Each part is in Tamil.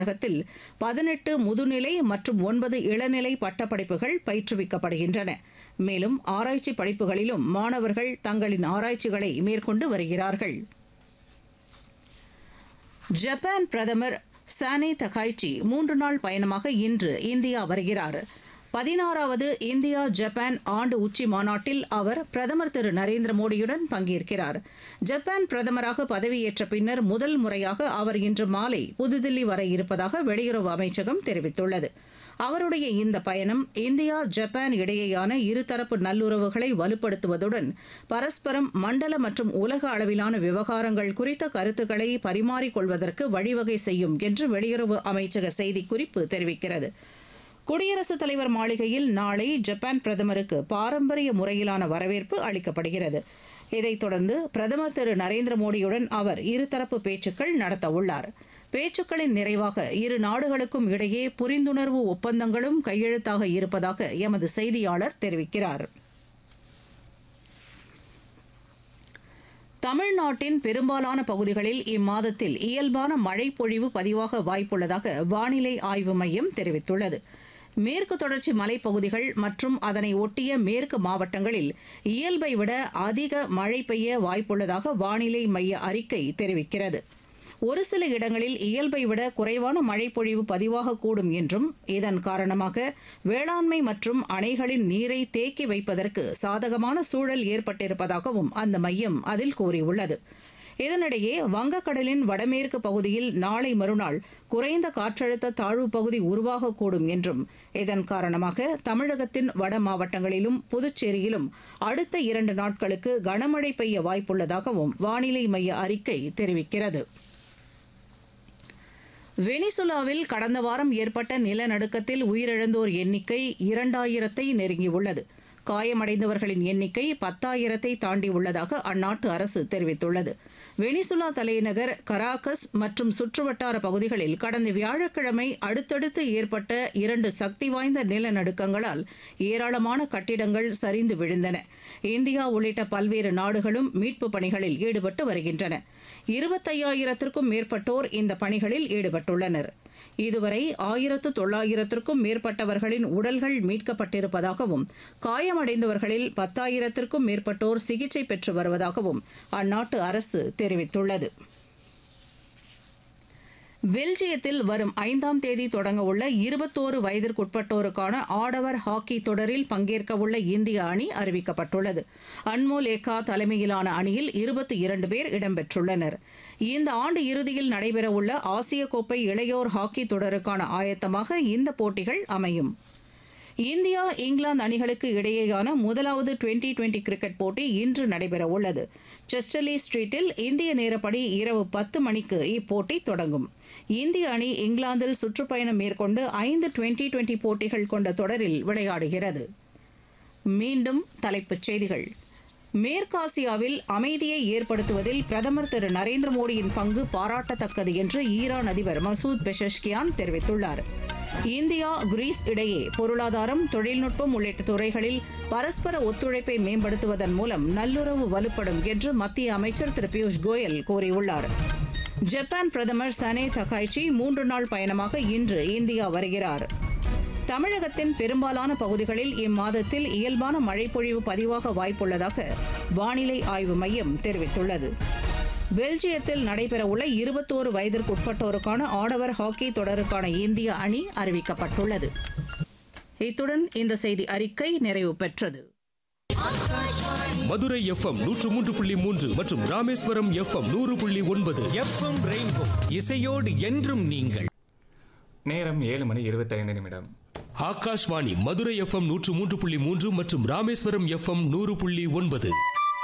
தமிழகத்தில் பதினெட்டு முதுநிலை மற்றும் ஒன்பது இளநிலை பட்டப்படிப்புகள் பயிற்றுவிக்கப்படுகின்றன மேலும் ஆராய்ச்சி படிப்புகளிலும் மாணவர்கள் தங்களின் ஆராய்ச்சிகளை மேற்கொண்டு வருகிறார்கள் ஜப்பான் பிரதமர் சானே தகாய்ச்சி மூன்று நாள் பயணமாக இன்று இந்தியா வருகிறார் பதினாறாவது இந்தியா ஜப்பான் ஆண்டு உச்சி மாநாட்டில் அவர் பிரதமர் திரு நரேந்திர மோடியுடன் பங்கேற்கிறார் ஜப்பான் பிரதமராக பதவியேற்ற பின்னர் முதல் முறையாக அவர் இன்று மாலை புதுதில்லி வர இருப்பதாக வெளியுறவு அமைச்சகம் தெரிவித்துள்ளது அவருடைய இந்த பயணம் இந்தியா ஜப்பான் இடையேயான இருதரப்பு நல்லுறவுகளை வலுப்படுத்துவதுடன் பரஸ்பரம் மண்டல மற்றும் உலக அளவிலான விவகாரங்கள் குறித்த கருத்துக்களை பரிமாறிக்கொள்வதற்கு வழிவகை செய்யும் என்று வெளியுறவு அமைச்சக செய்திக்குறிப்பு தெரிவிக்கிறது குடியரசுத் தலைவர் மாளிகையில் நாளை ஜப்பான் பிரதமருக்கு பாரம்பரிய முறையிலான வரவேற்பு அளிக்கப்படுகிறது இதைத் தொடர்ந்து பிரதமர் திரு நரேந்திர மோடியுடன் அவர் இருதரப்பு பேச்சுக்கள் நடத்தவுள்ளார் பேச்சுக்களின் நிறைவாக இரு நாடுகளுக்கும் இடையே புரிந்துணர்வு ஒப்பந்தங்களும் கையெழுத்தாக இருப்பதாக எமது செய்தியாளர் தெரிவிக்கிறார் தமிழ்நாட்டின் பெரும்பாலான பகுதிகளில் இம்மாதத்தில் இயல்பான மழை பொழிவு பதிவாக வாய்ப்புள்ளதாக வானிலை ஆய்வு மையம் தெரிவித்துள்ளது மேற்கு தொடர்ச்சி மலைப்பகுதிகள் மற்றும் அதனை ஒட்டிய மேற்கு மாவட்டங்களில் இயல்பை விட அதிக மழை பெய்ய வாய்ப்புள்ளதாக வானிலை மைய அறிக்கை தெரிவிக்கிறது ஒரு சில இடங்களில் இயல்பை விட குறைவான மழைப்பொழிவு பதிவாகக்கூடும் என்றும் இதன் காரணமாக வேளாண்மை மற்றும் அணைகளின் நீரை தேக்கி வைப்பதற்கு சாதகமான சூழல் ஏற்பட்டிருப்பதாகவும் அந்த மையம் அதில் கூறியுள்ளது இதனிடையே வங்கக்கடலின் வடமேற்கு பகுதியில் நாளை மறுநாள் குறைந்த காற்றழுத்த தாழ்வு பகுதி உருவாகக்கூடும் என்றும் இதன் காரணமாக தமிழகத்தின் வட மாவட்டங்களிலும் புதுச்சேரியிலும் அடுத்த இரண்டு நாட்களுக்கு கனமழை பெய்ய வாய்ப்புள்ளதாகவும் வானிலை மைய அறிக்கை தெரிவிக்கிறது வெனிசுலாவில் கடந்த வாரம் ஏற்பட்ட நிலநடுக்கத்தில் உயிரிழந்தோர் எண்ணிக்கை இரண்டாயிரத்தை நெருங்கியுள்ளது காயமடைந்தவர்களின் எண்ணிக்கை பத்தாயிரத்தை தாண்டியுள்ளதாக அந்நாட்டு அரசு தெரிவித்துள்ளது வெனிசுலா தலைநகர் கராகஸ் மற்றும் சுற்றுவட்டார பகுதிகளில் கடந்த வியாழக்கிழமை அடுத்தடுத்து ஏற்பட்ட இரண்டு சக்தி வாய்ந்த நிலநடுக்கங்களால் ஏராளமான கட்டிடங்கள் சரிந்து விழுந்தன இந்தியா உள்ளிட்ட பல்வேறு நாடுகளும் மீட்பு பணிகளில் ஈடுபட்டு வருகின்றன இருபத்தையாயிரத்திற்கும் மேற்பட்டோர் இந்த பணிகளில் ஈடுபட்டுள்ளனர் இதுவரை ஆயிரத்து தொள்ளாயிரத்திற்கும் மேற்பட்டவர்களின் உடல்கள் மீட்கப்பட்டிருப்பதாகவும் காயமடைந்தவர்களில் பத்தாயிரத்திற்கும் மேற்பட்டோர் சிகிச்சை பெற்று வருவதாகவும் அந்நாட்டு அரசு தெரிவித்துள்ளது பெல்ஜியத்தில் வரும் ஐந்தாம் தேதி தொடங்கவுள்ள இருபத்தோரு வயதிற்குட்பட்டோருக்கான ஆடவர் ஹாக்கி தொடரில் பங்கேற்கவுள்ள இந்திய அணி அறிவிக்கப்பட்டுள்ளது அன்மோல் ஏக்கா தலைமையிலான அணியில் இருபத்தி இரண்டு பேர் இடம்பெற்றுள்ளனர் இந்த ஆண்டு இறுதியில் நடைபெறவுள்ள ஆசிய கோப்பை இளையோர் ஹாக்கி தொடருக்கான ஆயத்தமாக இந்த போட்டிகள் அமையும் இந்தியா இங்கிலாந்து அணிகளுக்கு இடையேயான முதலாவது டுவெண்டி டுவெண்டி கிரிக்கெட் போட்டி இன்று நடைபெறவுள்ளது செஸ்டர்லி ஸ்ட்ரீட்டில் இந்திய நேரப்படி இரவு பத்து மணிக்கு இப்போட்டி தொடங்கும் இந்திய அணி இங்கிலாந்தில் சுற்றுப்பயணம் மேற்கொண்டு ஐந்து டுவெண்டி டுவெண்டி போட்டிகள் கொண்ட தொடரில் விளையாடுகிறது மீண்டும் தலைப்புச் செய்திகள் மேற்காசியாவில் அமைதியை ஏற்படுத்துவதில் பிரதமர் திரு நரேந்திர மோடியின் பங்கு பாராட்டத்தக்கது என்று ஈரான் அதிபர் மசூத் பெஷஷ்கியான் தெரிவித்துள்ளார் இந்தியா கிரீஸ் இடையே பொருளாதாரம் தொழில்நுட்பம் உள்ளிட்ட துறைகளில் பரஸ்பர ஒத்துழைப்பை மேம்படுத்துவதன் மூலம் நல்லுறவு வலுப்படும் என்று மத்திய அமைச்சர் திரு பியூஷ் கோயல் கூறியுள்ளார் ஜப்பான் பிரதமர் சனே தகாய்ச்சி மூன்று நாள் பயணமாக இன்று இந்தியா வருகிறார் தமிழகத்தின் பெரும்பாலான பகுதிகளில் இம்மாதத்தில் இயல்பான மழைப்பொழிவு பதிவாக வாய்ப்புள்ளதாக வானிலை ஆய்வு மையம் தெரிவித்துள்ளது பெல்ஜியத்தில் நடைபெறவுள்ள இருபத்தோரு வயதிற்குட்பட்டோருக்கான ஆடவர் ஹாக்கி தொடருக்கான இந்திய அணி அறிவிக்கப்பட்டுள்ளது இத்துடன் இந்த செய்தி அறிக்கை நிறைவு பெற்றது மதுரை எஃப்எம் நூற்று மூன்று புள்ளி மூன்று மற்றும் ராமேஸ்வரம் எஃப்எம் நூறு புள்ளி ஒன்பது எஃப்எம் ரெயின்போ இசையோடு என்றும் நீங்கள் நேரம் ஏழு மணி இருபத்தைந்து நிமிடம் ஆகாஷ்வாணி மதுரை எஃப்எம் நூற்று மூன்று புள்ளி மூன்று மற்றும் ராமேஸ்வரம் எஃப்எம் நூறு புள்ளி ஒன்பது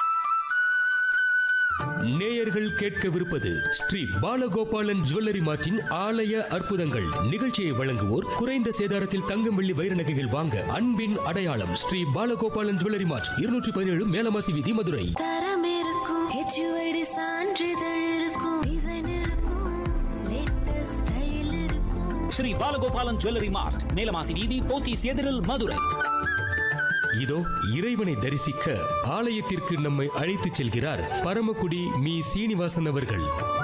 நேயர்கள் கேட்கவிருப்பது ஸ்ரீ பாலகோபாலன் ஜுவல்லரி மார்ட்டின் ஆலய அற்புதங்கள் நிகழ்ச்சியை வழங்குவோர் குறைந்த சேதாரத்தில் தங்கம் வெள்ளி வைர நகைகள் வாங்க அன்பின் அடையாளம் ஸ்ரீ பாலகோபாலன் ஜுவல்லரி மார்ட் இருநூற்றி பதினேழு மேலமாசி வீதி மதுரை தரம் இருக்கும் ஹெச்யூஐடி சான்றிதழ் இருக்கும் டிசைன் இருக்கும் லேட்டஸ்ட் ஸ்டைல் இருக்கும் ஸ்ரீ பாலகோபாலன் ஜுவல்லரி மார்ட் மேலமாசி வீதி போத்தீஸ் எதிரில் மதுரை இதோ இறைவனை தரிசிக்க ஆலயத்திற்கு நம்மை அழைத்துச் செல்கிறார் பரமக்குடி மீ சீனிவாசன் அவர்கள்